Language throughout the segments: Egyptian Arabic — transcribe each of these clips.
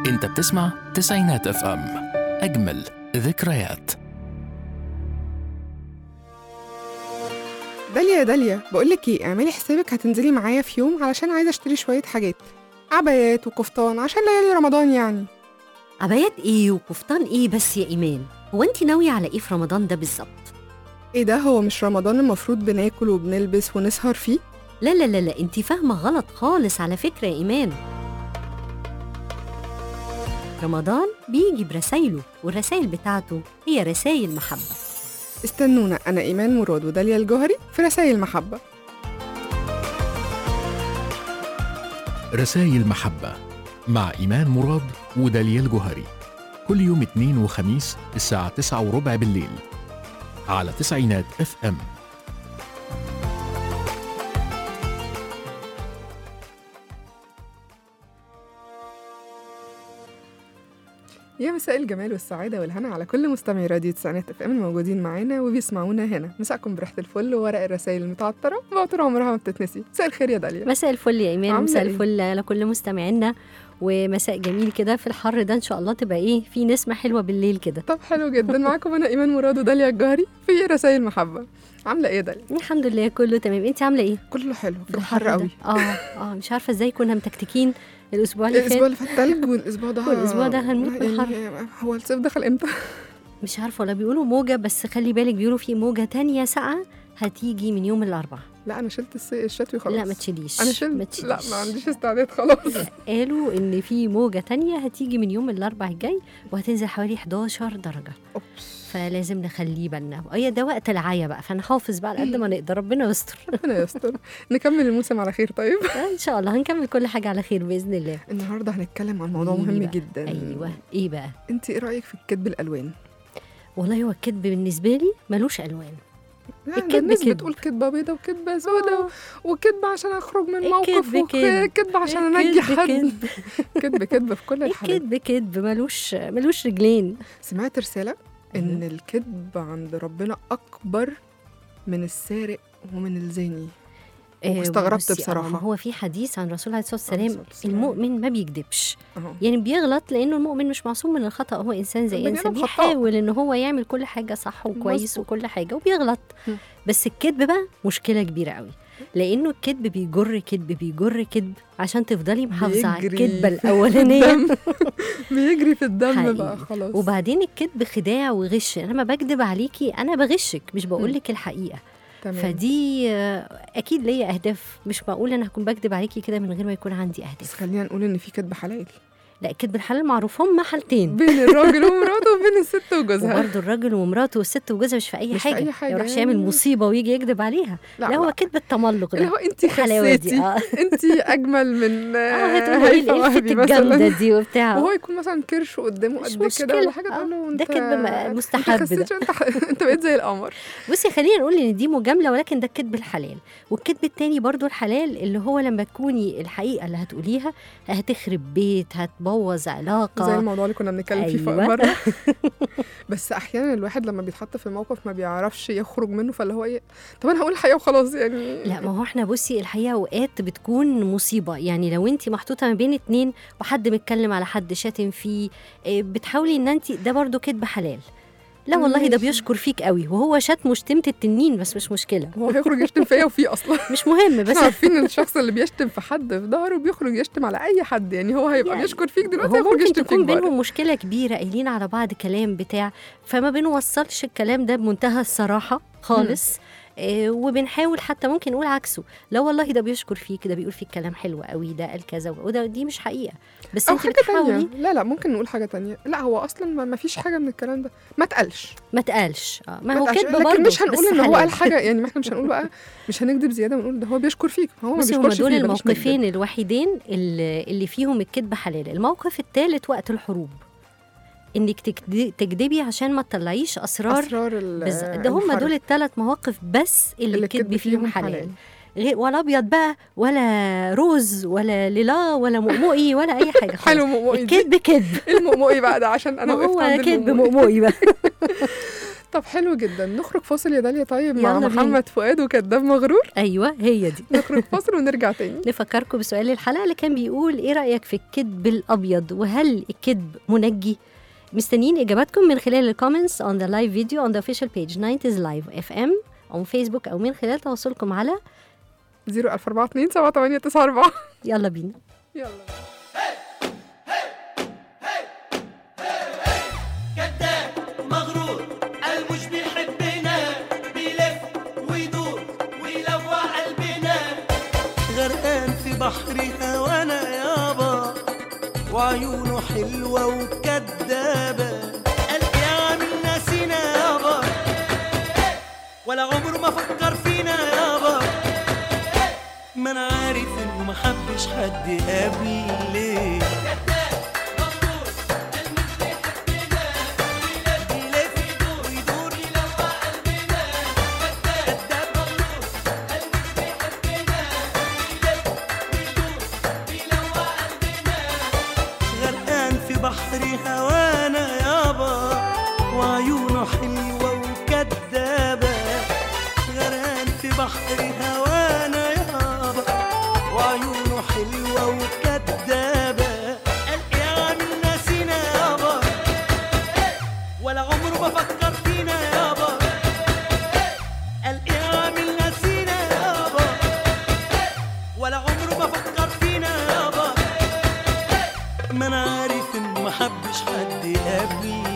انت بتسمع تسعينات اف ام اجمل ذكريات داليا يا داليا بقولك ايه اعملي حسابك هتنزلي معايا في يوم علشان عايزه اشتري شويه حاجات عبايات وكفتان عشان ليالي رمضان يعني عبايات ايه وكفتان ايه بس يا ايمان هو انت ناويه على ايه في رمضان ده بالظبط ايه ده هو مش رمضان المفروض بناكل وبنلبس ونسهر فيه لا لا لا لا انت فاهمه غلط خالص على فكره يا ايمان رمضان بيجي برسايله والرسايل بتاعته هي رسايل محبه استنونا انا ايمان مراد وداليا الجوهري في رسائل محبه رسائل محبة مع إيمان مراد وداليا الجوهري كل يوم اثنين وخميس الساعة تسعة وربع بالليل على تسعينات اف ام يا مساء الجمال والسعاده والهنا على كل مستمعي راديو تسعينات اف ام الموجودين معانا وبيسمعونا هنا مساءكم بريحه الفل وورق الرسائل المتعطره بعطر عمرها ما بتتنسي مساء الخير يا داليا مساء الفل يا ايمان عاملة مساء إيه؟ الفل على كل مستمعينا ومساء جميل كده في الحر ده ان شاء الله تبقى ايه في نسمه حلوه بالليل كده طب حلو جدا معاكم انا ايمان مراد وداليا الجوهري في رسائل محبه عامله ايه يا داليا الحمد لله كله تمام انت عامله ايه كله حلو في بالحر الحر ده؟ قوي اه اه مش عارفه ازاي كنا متكتكين الاسبوع اللي الاسبوع فات اللي فات تلج والاسبوع ده والأسبوع ده هنموت من الحر. يعني هو الصيف دخل امتى؟ مش عارفه ولا بيقولوا موجه بس خلي بالك بيقولوا في موجه تانية ساقعه هتيجي من يوم الاربعاء لا انا شلت الس- الشتوي خلاص لا ما تشيليش انا ما شلت تشيليش. لا ما عنديش استعداد خلاص قالوا ان في موجه تانية هتيجي من يوم الاربعاء الجاي وهتنزل حوالي 11 درجه أوبس. فلازم نخليه بالنا هي ده وقت العيا بقى فنحافظ بقى على قد ما نقدر ربنا يستر ربنا يستر نكمل الموسم على خير طيب ان شاء الله هنكمل كل حاجه على خير باذن الله النهارده هنتكلم عن موضوع قوليلي مهم بقى. جدا ايوه ايه بقى انت ايه رايك في الكذب الالوان؟ والله هو الكذب بالنسبه لي ملوش الوان يعني الكدب الناس كدب. بتقول كدبه بيضه وكدبه سوداء وكدبه عشان اخرج من موقف الكدب كدب. وكدبه عشان انجي الكذب حد كذب كدب كدب في كل الحالات الكذب كذب ملوش ملوش رجلين سمعت رساله ان الكذب عند ربنا اكبر من السارق ومن الزاني آه، واستغربت بصي، آه، بصراحة. ما هو في حديث عن الرسول عليه الصلاه عليه والسلام الصلاة والسلام. المؤمن ما بيكذبش اهو يعني بيغلط لانه المؤمن مش معصوم من الخطا هو انسان زي بني انسان آدم خطاء. بيحاول ان هو يعمل كل حاجه صح وكويس مظبوط. وكل حاجه وبيغلط مم. بس الكذب بقى مشكله كبيره قوي لانه الكذب بيجر كذب بيجر كذب عشان تفضلي محافظه على بيجري الكذبه في الاولانيه الدم. بيجري في الدم حقيقي. بقى خلاص وبعدين الكذب خداع وغش انا ما بكذب عليكي انا بغشك مش بقول لك الحقيقه تمام فدي آه، اكيد ليا اهداف مش معقول انا هكون بكذب عليكي كده من غير ما يكون عندي بس اهداف خلينا نقول ان في كذب حلال لا الكذب الحلال معروف هم حالتين بين الراجل ومراته وبين الست وجوزها وبرضه الراجل ومراته والست وجوزها مش في اي مش في حاجه أي حاجة ما يروحش يعني. يعمل مصيبه ويجي يكذب عليها لا, هو كذب التملق اللي ده هو انت الحلاوه دي خسيتي اه انت اجمل من اه هتقولي ايه هيفا الفت وهبي الجامده مثلا دي وبتاع وهو يكون مثلا كرش قدامه مش قد كده مشكلة. ولا حاجه آه، تقول له ده انت كدب م- انت مستحب ده. خسيتش انت انت بقيت زي القمر بصي خلينا نقول ان دي مجامله ولكن ده الكذب الحلال والكذب التاني برضو الحلال اللي هو لما تكوني الحقيقه اللي هتقوليها هتخرب بيت هتبوظ علاقه زي الموضوع اللي كنا بنتكلم فيه أيوة. مره بس احيانا الواحد لما بيتحط في موقف ما بيعرفش يخرج منه فاللي هو ايه طب انا هقول الحقيقه وخلاص يعني لا ما هو احنا بصي الحقيقه اوقات بتكون مصيبه يعني لو انت محطوطه ما بين اتنين وحد متكلم على حد شاتم فيه إيه، بتحاولي ان انت ده برضو كذب حلال لا والله ده ماشي. بيشكر فيك قوي وهو شتم شتيمه التنين بس مش مشكله هو هيخرج يشتم فيا وفيه اصلا مش مهم بس احنا عارفين ان الشخص اللي بيشتم في حد في ظهره بيخرج يشتم على اي حد يعني هو هيبقى يعني بيشكر فيك دلوقتي هو هيخرج ممكن يشتم تكون فيك بره بينهم مشكله كبيره قايلين على بعض كلام بتاع فما بنوصلش الكلام ده بمنتهى الصراحه خالص إيه وبنحاول حتى ممكن نقول عكسه لا والله ده بيشكر فيك ده بيقول فيك كلام حلو قوي ده قال كذا وده دي مش حقيقه بس او انت حاجه بتحاولي تانية لا لا ممكن نقول حاجه تانية لا هو اصلا ما ما فيش حاجه من الكلام ده ما تقلش ما تقالش آه. ما ما هو تقلش. كذب لكن برضه مش هنقول بس ان هو حلال. قال حاجه يعني ما احنا مش هنقول بقى مش هنكذب زياده ونقول ده هو بيشكر فيك هو ما بصي هما بيشكرش دول فيه بلاش نكذب. الموقفين الوحيدين اللي, اللي فيهم الكذب حلال الموقف الثالث وقت الحروب انك تكد- تكذبي عشان ما تطلعيش اسرار اسرار ال- بز... ده هم الحرب دول الثلاث مواقف بس اللي, اللي الكذب الكذب فيهم فيهم حلال, حلال. غير ولا ابيض بقى ولا روز ولا ليلا ولا مؤمؤي ولا اي حاجه خالص حلو مؤمؤي دي الكذب كذب المؤمؤي بقى ده عشان انا ما وقفت هو عند كذب المؤمؤي. مؤمؤي بقى طب حلو جدا نخرج فاصل يا داليا طيب مع يلا بينا. محمد فؤاد وكذاب مغرور ايوه هي دي نخرج فاصل ونرجع تاني نفكركم بسؤال الحلقه اللي كان بيقول ايه رايك في الكذب الابيض وهل الكذب منجي مستنيين اجاباتكم من خلال الكومنتس on the live video on the official page 90s live fm او فيسبوك او من خلال تواصلكم على 01427 7894 يلا بينا يلا كذاب مغرور قال مش بيحبنا بيلف ويدور ويلوع قلبنا غرقان في بحر هوانا يابا وعيونه حلوة وكدابة قال يعمل ناسينا يابا ولا عمره ما فكر فينا يابا ما انا عارف انه ما حبش حد قبلي بيلف يدور ويدور يلوع قلبنا كداب مغرور قال مش بيحبنا بيلف ويدور بيلوع قلبنا غرقان في بحر هوانا يابا وعيونه حلوة وكدابة غرقان في بحر هوانا يابا وعيونه حلوة وكدابة قال يعمل ناسينا يابا ولا عمره ما فكر فينا يابا قال اعمل نسينا يابا ولا عمره ما فكر فينا يابا ما انا عارف انه ما حبش حد قبلي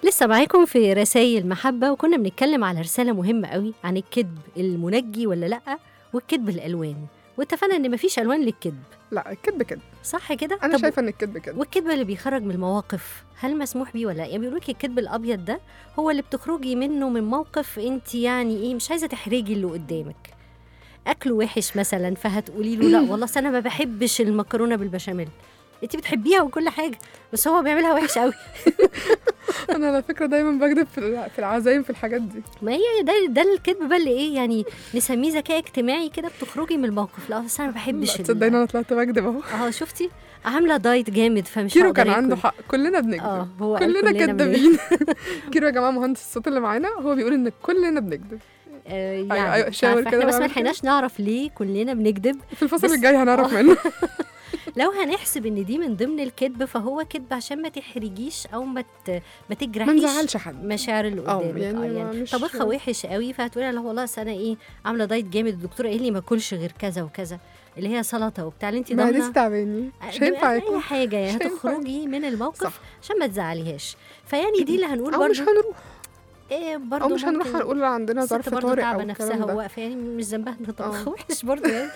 لسه معاكم في رسائل محبة وكنا بنتكلم على رسالة مهمة قوي عن الكذب المنجي ولا لأ والكذب الألوان واتفقنا إن مفيش ألوان للكذب لا الكذب كده صح كده؟ انا طب شايفه ان الكذب كده والكذب اللي بيخرج من المواقف هل مسموح بيه ولا لا؟ يعني بيقولوا لك الكذب الابيض ده هو اللي بتخرجي منه من موقف انت يعني ايه مش عايزه تحرجي اللي قدامك اكله وحش مثلا فهتقولي له لا والله أصل انا ما بحبش المكرونه بالبشاميل انت بتحبيها وكل حاجه بس هو بيعملها وحش قوي انا على فكره دايما بكذب في الع- في العزايم في الحاجات دي ما هي ده ده الكذب بقى اللي ايه يعني نسميه ذكاء اجتماعي كده بتخرجي من الموقف لا اصل انا ما بحبش لا ال- تصدقني انا طلعت بكذب اهو اه شفتي عامله دايت جامد فمش كيرو هقدر كان عنده آكل. حق كلنا بنكذب اه هو قال كلنا بنكذب. كدابين كيرو يا جماعه مهندس الصوت اللي معانا هو بيقول ان كلنا بنكذب آه، أيوة، يعني أيوة، مش شاور عارفة، كده احنا بس ما بعمل كده. لحقناش نعرف ليه كلنا بنكذب في الفصل بس- الجاي هنعرف آه. منه لو هنحسب ان دي من ضمن الكذب فهو كذب عشان ما تحرجيش او ما ت... ما ما تجرحيش نزعلش حد مشاعر اللي آه، قدامك يعني اه ما- يعني مش- طبخها وحش قوي فهتقولي لا والله أصل انا ايه عامله دايت جامد الدكتور قال لي ما اكلش غير كذا وكذا اللي هي سلطه وبتاع اللي انت معدتي ضامنه تعباني مش آه، هينفع اي اكل حاجه يعني مش هينفع. هتخرجي من الموقف صح عشان ما تزعليهاش فيعني دي اللي هنقول او مش برضه هنروح ايه برضه او مش هنروح ممكن- هنقول عندنا الست ظرف برضه طارئ تعبة او نفسها الكلام ده وواقفه يعني مش ذنبها ان طبخ آه. وحش برضه يعني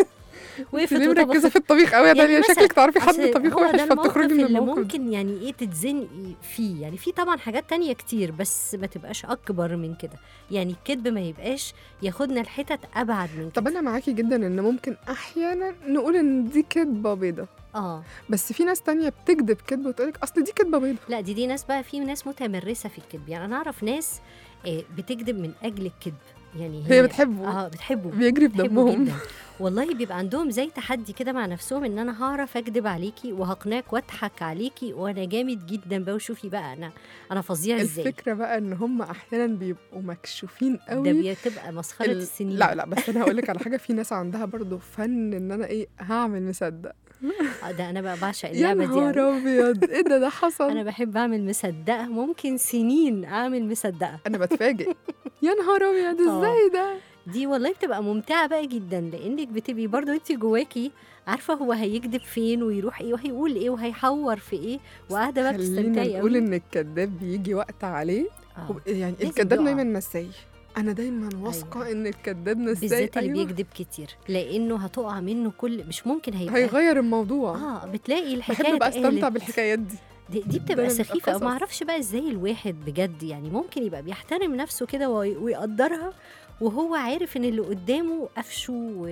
وقفت انت ليه مركزه وطبخت في الطبيخ قوي يا يعني داليا مثلا شكلك تعرفي حد أصل طبيخ هو وحش ده الموقف فبتخرجي من اللي الموقف ده. ممكن يعني ايه تتزنقي فيه يعني في طبعا حاجات تانية كتير بس ما تبقاش اكبر من كده يعني الكذب ما يبقاش ياخدنا لحتت ابعد من طب كده انا معاكي جدا ان ممكن احيانا نقول ان دي كدبه بيضه اه بس في ناس تانية بتكذب كذب وتقولك اصل دي كدبه بيضه لا دي دي ناس بقى في ناس متمرسه في الكذب يعني انا اعرف ناس آه، بتكذب من اجل الكذب يعني هي بتحبه اه بتحبه بيجري في بحبه دمهم جدا والله بيبقى عندهم زي تحدي كده مع نفسهم ان انا هعرف اكدب عليكي وهقنعك واضحك عليكي وانا جامد جدا بقى وشوفي بقى انا انا فظيع ازاي الفكره بقى ان هم احيانا بيبقوا مكشوفين ده قوي بتبقى مسخره ال- السنين لا لا بس انا هقول لك على حاجه في ناس عندها برضو فن ان انا ايه هعمل مصدق آه، ده انا بقى بعشق يا اللعبه دي نهار أوي. ابيض ايه ده ده حصل انا بحب اعمل مصدقه ممكن سنين اعمل مصدقه انا بتفاجئ يا نهار ابيض آه. ازاي ده دي والله بتبقى ممتعه بقى جدا لانك بتبقي برضو انت جواكي عارفه هو هيكذب فين ويروح ايه وهيقول ايه وهيحور في ايه وقاعده بقى خلينا بتستمتعي نقول قوي ان الكذاب بيجي وقت عليه آه. هو- يعني لازم الكذاب يقع. دايما نساي انا دايما واثقه أيوة. ان الكذاب نساي بالذات اللي أيوة. بيكذب كتير لانه هتقع منه كل مش ممكن هيبقى هيغير الموضوع اه بتلاقي الحكايه بحب بقى استمتع اتقالت. بالحكايات دي دي, دي ده بتبقى أنا بيبقى سخيفه قصص. ما اعرفش بقى ازاي الواحد بجد يعني ممكن يبقى بيحترم نفسه كده وي- ويقدرها وهو عارف ان اللي قدامه قفشه و...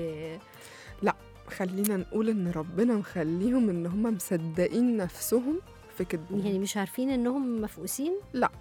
خلينا نقول ان ربنا مخليهم ان هم مصدقين نفسهم في كذبهم يعني مش عارفين انهم مفقوسين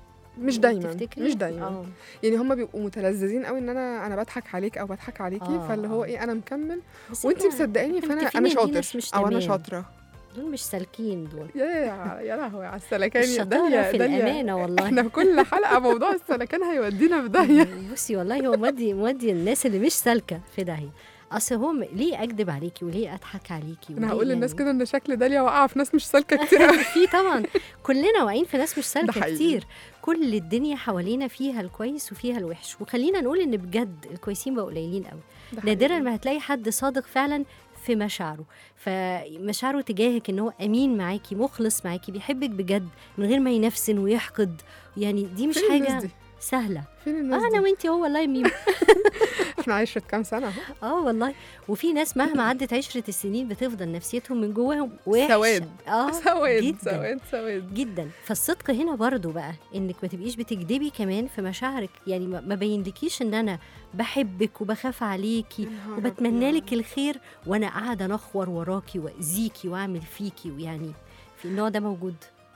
مش دايما تفتكري؟ مش دايما اه يعني هم بيبقوا متلذذين قوي ان انا انا بضحك عليك او بضحك عليكي آه، فاللي هو آه. ايه انا مكمل بس وانت إحنا- مصدقاني إحنا فانا متفقين انا إن دي شاطر ناس مش او انا تمام. شاطره دول مش سالكين دول يا يا يا لهوي على السلكان يا الشطاره داليا في داليا الامانه والله احنا في كل حلقه موضوع السلكان هيودينا في داهيه بصي والله هو مودي مودي الناس اللي مش سالكه في داهيه اصل هم ليه اكذب عليكي وليه اضحك عليكي انا وليه هقول للناس يعني- كده ان شكل داليا واقعه في ناس مش سالكه كتير قوي في طبعا كلنا واقعين في ناس مش سالكه حقيقي. كتير كل الدنيا حوالينا فيها الكويس وفيها الوحش وخلينا نقول ان بجد الكويسين بقوا قليلين قوي ده نادرا حقيقي. ما هتلاقي حد صادق فعلا في مشاعره فمشاعره تجاهك ان هو امين معاكي مخلص معاكي بيحبك بجد من غير ما ينفسن ويحقد يعني دي مش فين الناس حاجه دي؟ سهله فين آه الناس انا دي؟ وانتي هو والله يا ميم احنا عشرة كام سنه اهو اه والله وفي ناس مهما عدت عشرة السنين بتفضل نفسيتهم من جواهم وحشه سواد. اه سواد جدا سواد سواد جدا فالصدق هنا برضو بقى انك ما تبقيش بتكدبي كمان في مشاعرك يعني ما ما بينلكيش ان انا بحبك وبخاف عليكي يا نهار وبتمنى أبيض. لك الخير وانا قاعده نخور وراكي واذيكي واعمل فيكي ويعني في النوع ده موجود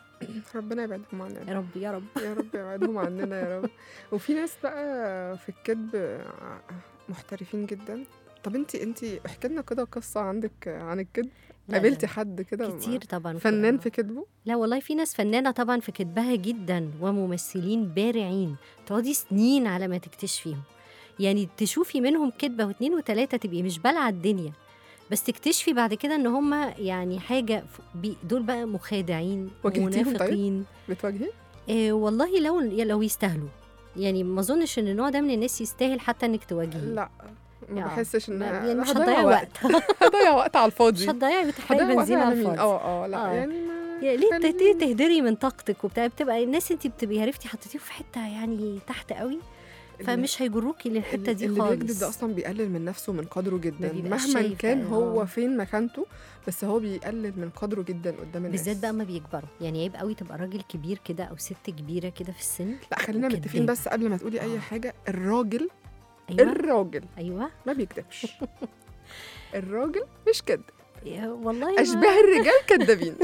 ربنا يبعدهم عننا يا رب يا رب يا رب يبعدهم عننا يا رب وفي ناس بقى في الكذب محترفين جدا طب انت انت احكي لنا كده قصه عندك عن الكذب لا، قابلتي لا، حد كده كتير طبعا فنان في كذبه لا والله في ناس فنانه طبعا في كتبها جدا وممثلين بارعين تقعدي سنين على ما تكتشفيهم يعني تشوفي منهم كدبه واثنين وثلاثه تبقي مش بالعه الدنيا بس تكتشفي بعد كده ان هم يعني حاجه ف- بي- دول بقى مخادعين واجهتيهم طيب؟ ومنافقين بتواجهي إيه والله لو لو يستاهلوا يعني ما اظنش ان النوع ده من الناس يستاهل حتى انك تواجهيه لا ما آه. بحسش ان ما- أنا يعني مش هضيع هتضيعي وقت هضيع وقت على الفاضي مش هتضيعي بتحرقي هضيع وقت بنزين على على مين الفاضي اه اه لا آه. يعني ما يعني ليه خليني- ليه تهدري من طاقتك وبتاع بتبقى الناس انت بتبقي عرفتي حطيتيهم في حته يعني تحت قوي فمش هيجروكي للحته دي اللي خالص بيكذب ده اصلا بيقلل من نفسه من قدره جدا بيبقاش مهما شايف كان بقى، هو آه. فين مكانته بس هو بيقلل من قدره جدا قدام الناس بالذات بقى ما بيكبروا يعني عيب قوي تبقى راجل كبير كده او ست كبيره كده في السن لا خلينا وكداب. متفقين بس قبل ما تقولي اي آه. حاجه الراجل ايوه الراجل ايوه ما بيكذبش الراجل مش كذب يا والله ما- اشباه الرجال كذابين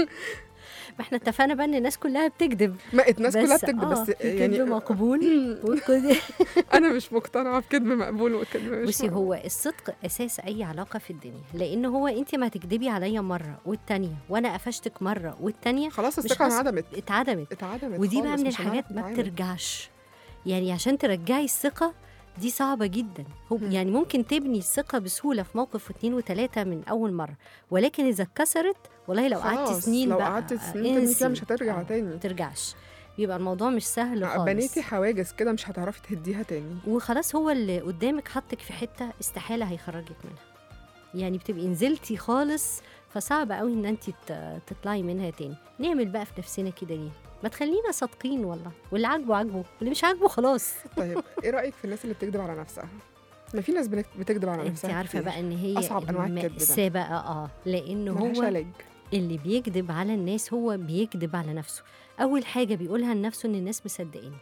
ما احنا اتفقنا بقى ان الناس كلها بتكذب ما الناس كلها بس بتكذب آه، بس في يعني كذب مقبول والكذب انا مش مقتنعه بكذب مقبول وكذب مش بصي مقبول. هو الصدق اساس اي علاقه في الدنيا لان هو انت ما تكدبي عليا مره والتانيه وانا قفشتك مره والتانيه خلاص مش الثقه هص- انعدمت اتعدمت اتعدمت ودي بقى خالص، من مش هنعرف الحاجات ما نتعامل. بترجعش يعني عشان ترجعي الثقه دي صعبة جدا هو مم. يعني ممكن تبني الثقة بسهولة في موقف واثنين وثلاثة من أول مرة ولكن إذا اتكسرت والله لو قعدت خلاص، سنين لو بقى قعدت سنين تاني انسي. فيها مش هترجع آه، تاني. ما ترجعش بيبقى الموضوع مش سهل خالص بنيتي حواجز كده مش هتعرفي تهديها تاني وخلاص هو اللي قدامك حطك في حته استحاله هيخرجك منها يعني بتبقي نزلتي خالص فصعب قوي ان انت تطلعي منها تاني نعمل بقى في نفسنا كده ليه ما تخلينا صادقين والله واللي عاجبه عاجبه واللي مش عاجبه خلاص طيب ايه رايك في الناس اللي بتكذب على نفسها ما في ناس بنك- بتكذب على انت نفسها عارفه كتير. بقى ان هي أصعب أنواع الكذب ده. المأساة بقى اه لان ملهاش هو علاج اللي بيكذب على الناس هو بيكذب على نفسه اول حاجه بيقولها لنفسه ان الناس مصدقيني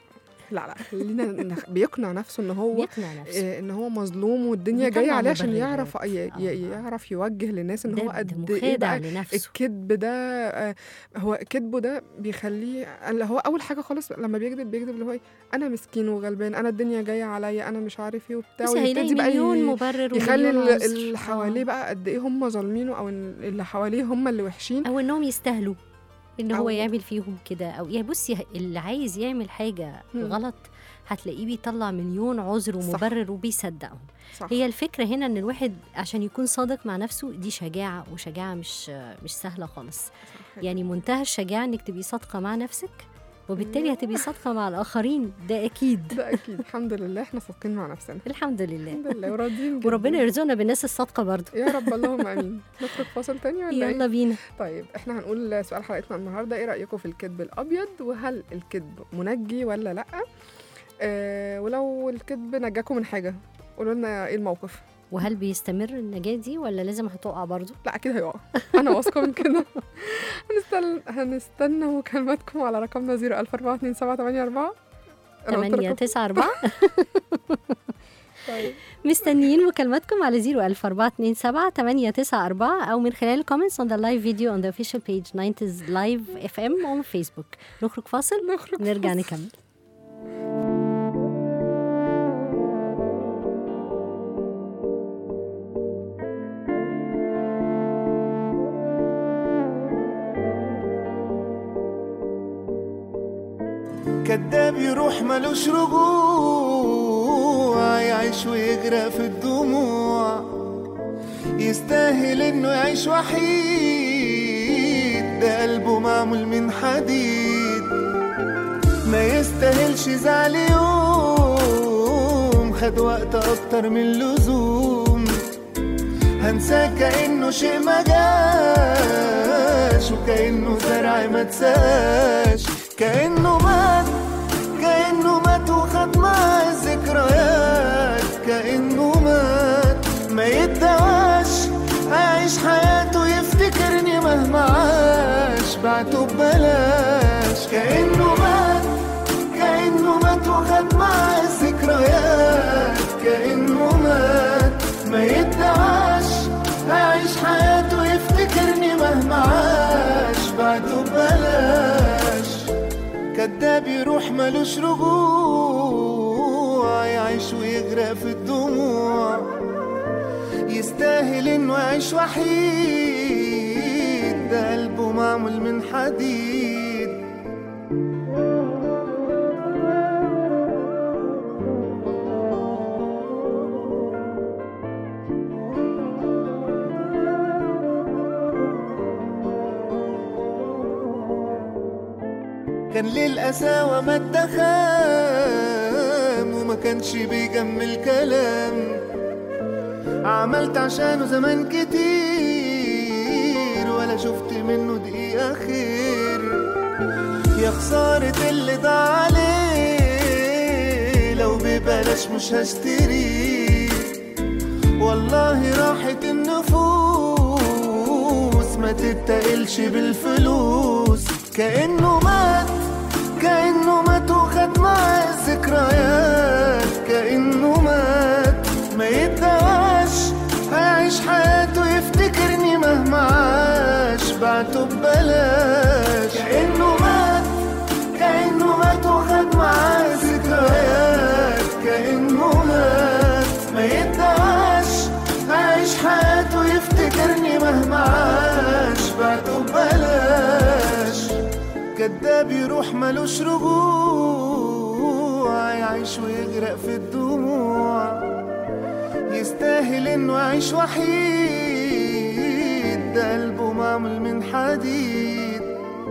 لا لا خلينا نخ... بيقنع نفسه ان هو بيقنع نفسه إيه ان هو مظلوم والدنيا بيطلع جايه عليه عشان مبررات. يعرف ي... ي... آه. يعرف يوجه للناس ان ده- هو ده قد ايه مخادع بقى لنفسه الكذب ده آه، هو كذبه ده بيخليه اللي هو اول حاجه خالص لما بيكذب بيكذب اللي هو إيه، انا مسكين وغلبان انا الدنيا جايه عليا انا مش عارف ايه وبتاع بس هيلاقي ويبتدي بقى مليون ي- مبرر يخلي ومليون ال- عذر. اللي حواليه آه. بقى قد ايه هم ظالمينه او إن اللي حواليه هم اللي وحشين او انهم يستاهلوا ان هو أو- يعمل فيهم كده او يعني بصي اللي عايز يعمل حاجه مم. غلط هتلاقيه بيطلع مليون عذر صح. ومبرر وبيصدقهم صح هي الفكره هنا ان الواحد عشان يكون صادق مع نفسه دي شجاعه وشجاعه مش مش سهله خالص صح. يعني منتهى الشجاعه انك تبقي صادقه مع نفسك وبالتالي هتبقي صادقه مع الاخرين ده اكيد ده اكيد الحمد لله احنا صادقين مع نفسنا الحمد لله الحمد لله وراضيين جداً. وربنا يرزقنا بالناس الصادقه برضه يا رب اللهم امين نخرج فاصل تاني ولا يلا ايه؟ بينا طيب احنا هنقول سؤال حلقتنا النهارده ايه رايكم في الكذب الابيض وهل الكذب منجي ولا لا؟ اه ولو الكذب نجاكم من حاجه قولوا لنا ايه الموقف وهل بيستمر النجاه دي ولا لازم هتقع برضه لا اكيد هيقع انا واثقه من كده هنستنى هنستنى مكالماتكم على رقمنا 0042788 8 9 4 طيب مستنيين مكالماتكم على 01427 894 أو من خلال الكومنتس on the live video on the official page 90s live FM on Facebook نخرج فاصل نخرج نرجع فاصل. نكمل كداب يروح ملوش رجوع يعيش ويغرق في الدموع يستاهل انه يعيش وحيد ده قلبه معمول من حديد ما يستاهلش زعل يوم خد وقت اكتر من اللزوم هنساه كأنه شيء ما جاش وكأنه زرع ما تساش كأنه مات كأنه مات وخد معاه الذكريات كأنه مات ما يدواش عايش حياته يفتكرني مهما عاش بعته ببلاش كأنه مات كأنه مات وخد معاه الذكريات كأنه مات ما يدعاش عايش حياته يفتكرني مهما عاش بعده ببلاش كداب يروح ملوش رجوع يعيش ويغرق في الدموع يستاهل انه يعيش وحيد ده قلبه معمول من حديد كان للقساوة ما اتخام وما كانش بيجمل كلام عملت عشانه زمان كتير ولا شفت منه دقيقة خسارة اللي ضاع عليه لو ببلاش مش هشتريه والله راحت النفوس ما تتقلش بالفلوس كأنه مات كأنه مات وخد معاه الذكريات كأنه مات ما يتدواش هيعيش حياته يفتكرني مهما عاش بعته ببلاش كأنه مات كأنه مات وخد معاه ذكريات كأنه مات ما يتدواش هيعيش حياته يفتكرني مهما عاش بعته ببلاش كداب يروح ملوش رجوع يعيش ويغرق في الدموع يستاهل انه يعيش وحيد ده قلبه معمول من حديد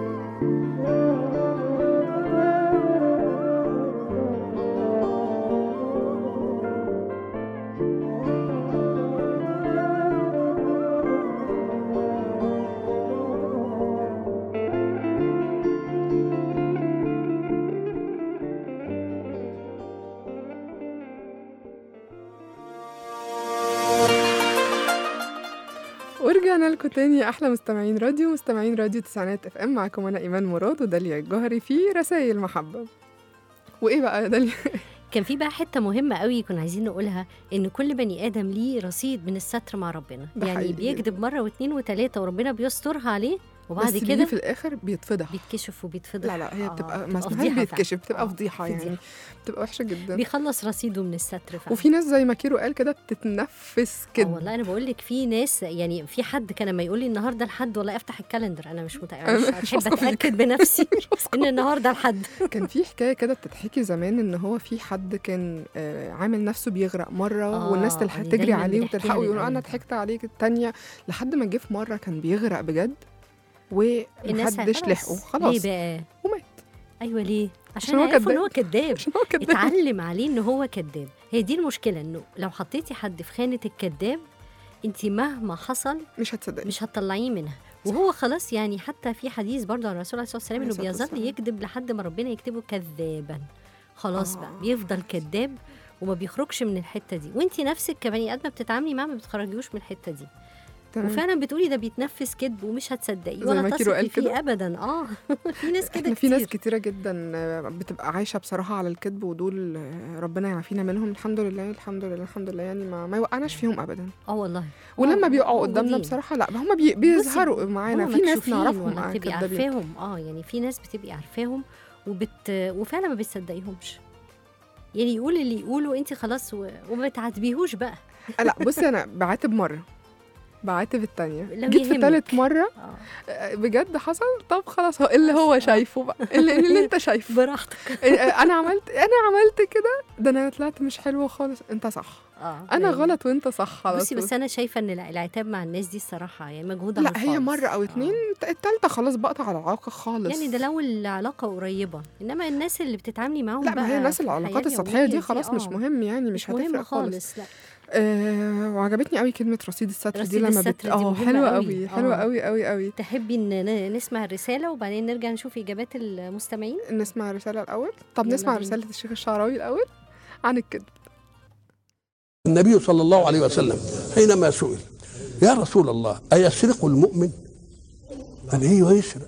ورجعنا لكم تاني يا احلى مستمعين راديو مستمعين راديو تسعينات اف ام معاكم انا ايمان مراد وداليا الجوهري في رسائل محبه وايه بقى يا داليا كان في بقى حته مهمه قوي كنا عايزين نقولها ان كل بني ادم ليه رصيد من الستر مع ربنا ده يعني حقيقي. بيكذب مره واثنين وثلاثه وربنا بيسترها عليه وبعد بس بيجي كده في الاخر بيتفضح بيتكشف وبيتفضح لا لا هي آه، بتبقى ما اسمهاش فضيحة بيتكشف فعلا. بتبقى آه، فضيحه يعني بتبقى وحشه جدا بيخلص رصيده من الستر فعلا وفي ناس زي ما كيرو قال كده بتتنفس آه كده والله انا بقول لك في ناس يعني في حد كان لما يقول لي النهارده الحد والله افتح الكالندر انا مش متأكد مش مش هحب واثقة فيك. اتاكد بنفسي ان النهارده الحد كان في حكايه كده بتتحكي زمان ان هو في حد كان آه، عامل نفسه بيغرق مره آه، والناس دي تلحق تجري دايماً عليه بنحكيها وتلحقه يقولوا انا للأولاد. ضحكت عليك التانية لحد ما جه في مره كان بيغرق بجد الناس ومحدش لحقه خلاص ليه بقى ومات ايوه ليه عشان عشان هو عرفوا ان كداب. هو كذاب عشان هو كده اتعلم عليه ان هو كذاب هي دي المشكله انه لو حطيتي حد في خانه الكذاب انت مهما حصل مش هتصدقي مش هتطلعيه منها وهو خلاص يعني حتى في حديث برضه عن الرسول عليه الصلاه والسلام عليه انه الصلاة بيظل والسلام. يكذب لحد ما ربنا يكتبه كذابا خلاص آه. بقى بيفضل كذاب وما بيخرجش من الحته دي وانت نفسك كبني ادمه بتتعاملي معاه ما بتخرجيوش من الحته دي تمام. وفعلا بتقولي ده بيتنفس كذب ومش هتصدقيه زي ولا ما كيرو تثقي قال فيه كده. ابدا اه في ناس كده احنا في ناس كتير. كتيرة جدا آه، بتبقى عايشة بصراحة على الكذب ودول آه، ربنا يعافينا منهم الحمد لله الحمد لله الحمد لله يعني ما, ما يوقعناش فيهم أبدا اه والله ولما آه، بيقعوا قدامنا موجودين. بصراحة لا هم بي بيظهروا معانا هما في ناس مكشوفين نعرفهم ولا مع بتبقي كدابين عارفاهم اه يعني في ناس بتبقي عارفاهم وبت وفعلا ما بتصدقيهمش يعني يقول اللي يقوله انت خلاص و... وما بتعاتبيهوش بقى آه، لا بصي أنا بعاتب مرة بعاتب التانية لو جيت في يهمك. تالت مرة اه آه، بجد حصل طب خلاص هو اللي هو شايفه بقى اللي, اللي انت شايفه براحتك آه، انا عملت انا عملت كده ده انا طلعت مش حلوه خالص انت صح اه انا يعني غلط وانت صح على بصي طول. بس انا شايفه ان الع- العتاب مع الناس دي الصراحه يعني مجهود لا على هي الخالص. مرة أو اتنين آه. التالتة خلاص بقطع العلاقة خالص يعني ده لو العلاقه قريبه انما الناس اللي بتتعاملي معاهم لا بقى ما هي الناس في الحياة العلاقات السطحية اليومية دي خلاص مش آه، مهم يعني مش, مش مهم هتفرق خالص, خالص لا آه وعجبتني قوي كلمة رصيد الستر دي رصيد لما الستر بت دي اه مهمة حلوة قوي. قوي حلوة آه. قوي قوي قوي تحبي ان ن- نسمع الرساله وبعدين نرجع نشوف اجابات المستمعين نسمع الرسالة الأول طب يلا نسمع بينا. رسالة الشيخ الشعراوي الأول عن الكذب النبي صلى الله عليه وسلم حينما سئل يا رسول الله أيسرق المؤمن؟ قال ايوه يسرق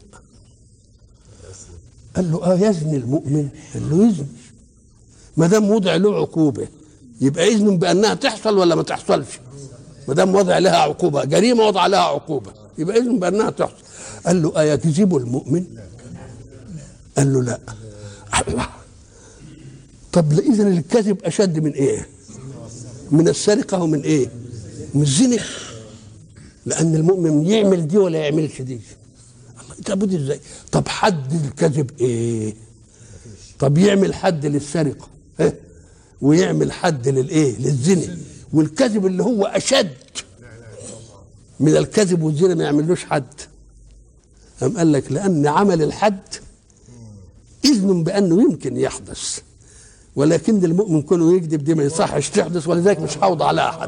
قال له اه يزني المؤمن قال له يزني ما دام وضع له عقوبه يبقى اذن بانها تحصل ولا ما تحصلش ما دام وضع لها عقوبه جريمه وضع لها عقوبه يبقى اذن بانها تحصل قال له ايكذب المؤمن قال له لا الله طب اذا الكذب اشد من ايه من السرقه ومن ايه من الزنا لان المؤمن يعمل دي ولا يعملش دي الله طب ودي ازاي طب حد الكذب ايه طب يعمل حد للسرقه إيه؟ ويعمل حد للايه للزنا والكذب اللي هو اشد من الكذب والزنا ما يعملوش حد قام قال لك لان عمل الحد اذن بانه يمكن يحدث ولكن المؤمن كونه يكذب دي ما يصحش تحدث ولذلك مش هوضع عليها حد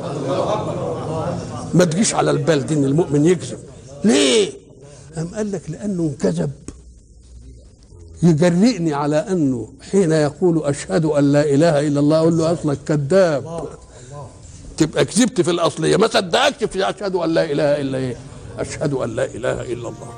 ما تجيش على البال دي ان المؤمن يكذب ليه؟ قام قال لك لانه انكذب يجرئني على انه حين يقول اشهد ان لا اله الا الله اقول له اصلك كذاب تبقى كذبت في الاصليه ما صدقكش في اشهد ان لا اله الا ايه اشهد ان لا اله الا الله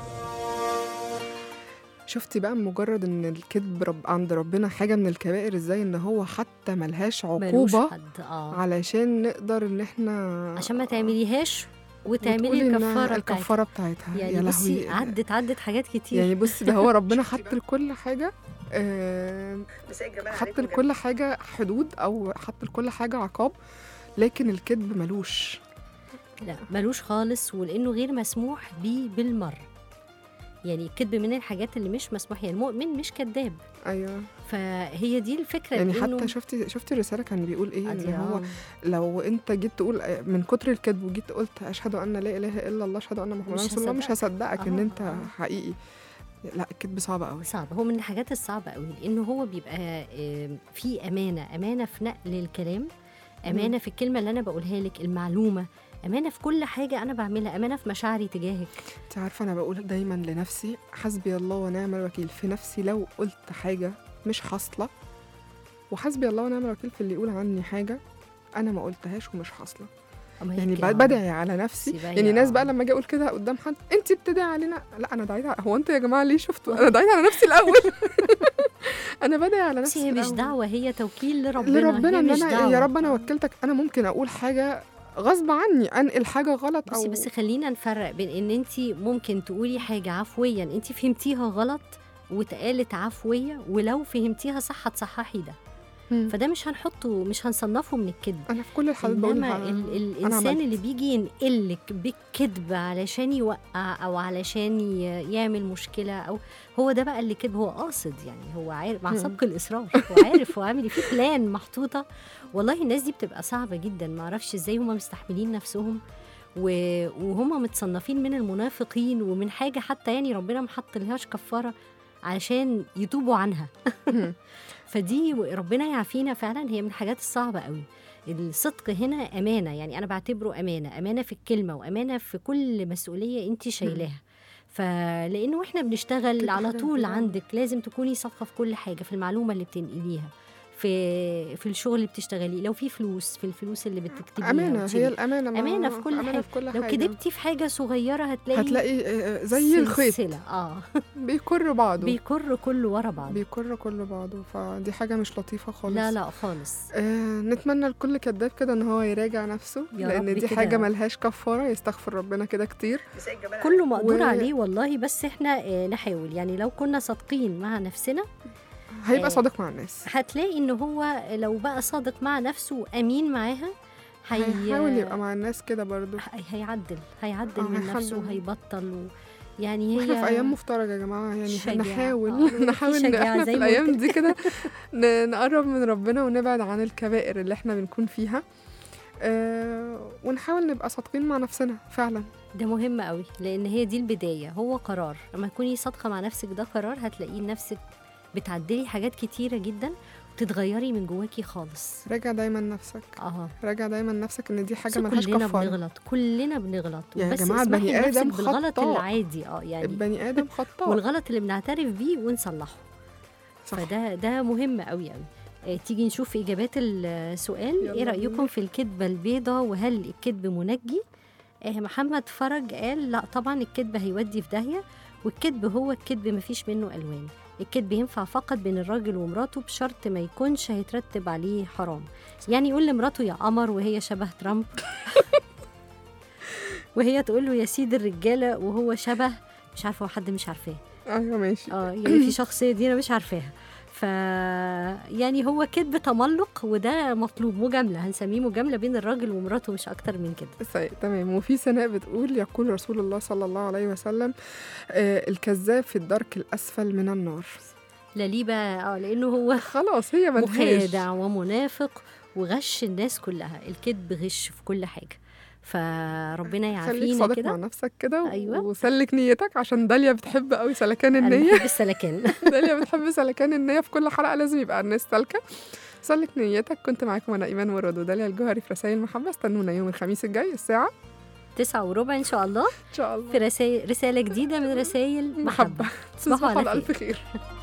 شفتي بقى مجرد ان الكذب رب عند ربنا حاجه من الكبائر ازاي ان هو حتى ملهاش ملوش عقوبه حد اه علشان نقدر ان احنا عشان ما تعمليهاش وتعملي وتقولي إنها الكفاره بتاعتها الكفاره بتاعتها يا يعني بصي لهوي عدت عدت حاجات كتير يعني بصي ده هو ربنا حط لكل حاجه آه، حط لكل حاجه حدود او حط لكل حاجه عقاب لكن الكذب ملوش لا ملوش خالص ولانه غير مسموح بيه بالمره يعني الكذب من الحاجات اللي مش مسموح يعني المؤمن مش كذاب ايوه فهي دي الفكره يعني إنه حتى شفتي شفتي الرساله كان بيقول ايه عادي، ان هو آه. لو انت جيت تقول من كتر الكذب وجيت قلت اشهد ان لا اله الا الله اشهد ان محمد مش رسول الله مش هصدقك ان آه، انت آه. حقيقي لا الكذب صعب قوي صعب هو من الحاجات الصعبة قوي لأنه هو بيبقى آم، في أمانة أمانة في نقل الكلام أمانة في الكلمة اللي أنا بقولها لك المعلومة أمانة في كل حاجة أنا بعملها أمانة في مشاعري تجاهك انت عارفه انا بقول دايما لنفسي حسبي الله ونعم الوكيل في نفسي لو قلت حاجه مش حاصله وحسبي الله ونعم الوكيل في اللي يقول عني حاجه انا ما قلتهاش ومش حاصله أما هي يعني كده. ب- بدعي على نفسي سيبها يعني هي، ناس آه. بقى لما اجي اقول كده قدام حد انت بتدعي علينا لا انا دعيت على- هو انتوا يا جماعه ليه شفتوا انا دعيت على نفسي الاول انا بدعي على بس نفسي هي مش الأول. دعوة هي توكيل لربنا لربنا هي ان مش انا دعوة. يا رب انا وكلتك انا ممكن اقول حاجه غصب عني انقل حاجه غلط او بس بس خلينا نفرق بين ان انت ممكن تقولي حاجه عفويا انت فهمتيها غلط واتقالت عفويه ولو فهمتيها صح هتصححي ده مم. فده مش هنحطه مش هنصنفه من الكذب انا في كل الحالات بقول انما ه- ال- أنا الانسان عملت. اللي بيجي ينقلك بالكذب علشان يوقع او علشان ي- يعمل مشكله او هو ده بقى اللي كذب هو قاصد يعني هو عارف مع مم. سبق الاصرار هو عارف هو عامل إيه، في بلان محطوطه والله الناس دي بتبقى صعبه جدا ما اعرفش ازاي هم مستحملين نفسهم و- وهم متصنفين من المنافقين ومن حاجه حتى يعني ربنا ما حط لهاش كفاره علشان يتوبوا عنها مم. فدي ربنا يعافينا فعلا هي من الحاجات الصعبة قوي الصدق هنا أمانة يعني أنا بعتبره أمانة أمانة في الكلمة وأمانة في كل مسؤولية أنت شايلاها فلأنه إحنا بنشتغل كده على حاجة طول كده. عندك لازم تكوني صادقة في كل حاجة في المعلومة اللي بتنقليها في في الشغل اللي بتشتغليه لو في فلوس في الفلوس اللي بتكتبيها امانه هي وتسيبيها. الامانه ما- أمانة في كل أمانة حاجة. في كل لو حاجة. كدبتي في حاجة صغيرة هتلاقي هتلاقي آه، زي الخيط سلسلة اه بيكر بعضه بيكر كله ورا بعض بيكر كل بعضه فدي حاجه مش لطيفه خالص لا لا خالص آه نتمنى لكل كذاب كده ان هو يراجع نفسه يا لان رب دي كده. حاجه ملهاش كفاره يستغفر ربنا كده كتير كله مقدور و- عليه والله بس احنا آه، نحاول يعني لو كنا صادقين مع نفسنا هيبقى آه. صادق مع الناس هتلاقي ان هو لو بقى صادق مع نفسه وامين معاها هي... هيحاول يبقى مع الناس كده برضو هي- هيعدل هيعدل آه، من هيحل. نفسه وهيبطل و... يعني هي واحنا في ايام مفترجه يا جماعه يعني شجاعة. نحاول آه، في نحاول ان شجاعة احنا زي في ما الايام قلت. دي كده ن- نقرب من ربنا ونبعد عن الكبائر اللي احنا بنكون فيها آه ونحاول نبقى صادقين مع نفسنا فعلا ده مهم قوي لان هي دي البدايه هو قرار لما تكوني صادقه مع نفسك ده قرار هتلاقيه نفسك بتعدلي حاجات كتيره جدا وتتغيري من جواكي خالص راجع دايما نفسك اه راجع دايما نفسك ان دي حاجه بس ملهاش كلنا كفاره بنغلط كلنا بنغلط يا بس جماعة اسمحي البني لنفسك آدم بالغلط خطاء. العادي اه يعني البني ادم خطاء والغلط اللي بنعترف بيه ونصلحه صح. فده ده مهم قوي قوي آه، تيجي نشوف اجابات السؤال يلا ايه رايكم بينا. في الكذبه البيضاء وهل الكذب منجي آه، محمد فرج قال لا طبعا الكذب هيودي في داهيه والكذب هو الكذب مفيش منه الوان الكذب ينفع فقط بين الراجل ومراته بشرط ما يكونش هيترتب عليه حرام يعني يقول لمراته يا قمر وهي شبه ترامب وهي تقول له يا سيد الرجاله وهو شبه مش عارفه هو حد مش عارفاه ايوه ماشي اه يعني في شخصيه دي انا مش عارفاها ف يعني هو كذب تملق وده مطلوب مجامله هنسميه مجامله بين الراجل ومراته مش اكتر من كده سي- تمام وفي سناء بتقول يقول رسول الله صلى الله عليه وسلم آه الكذاب في الدرك الاسفل من النار لا ليه بقى اه لانه هو خلاص هي ملهاش مخادع ومنافق وغش الناس كلها الكذب غش في كل حاجه فربنا خليك يعافينا صادق مع كده نفسك كده أيوة. وسلك نيتك عشان داليا بتحب قوي سلكان انا النية بحب السلكان داليا بتحب سلكان النية في كل حلقة لازم يبقى الناس سالكة سلك نيتك كنت معاكم أنا إيمان مراد وداليا الجوهري في رسائل محبة استنونا يوم الخميس الجاي الساعة تسعة وربع ان شاء الله إن شاء في الله رسائل رساله جديده من رسائل محبه محبة تصبحوا تصبحوا على على خير ألف خير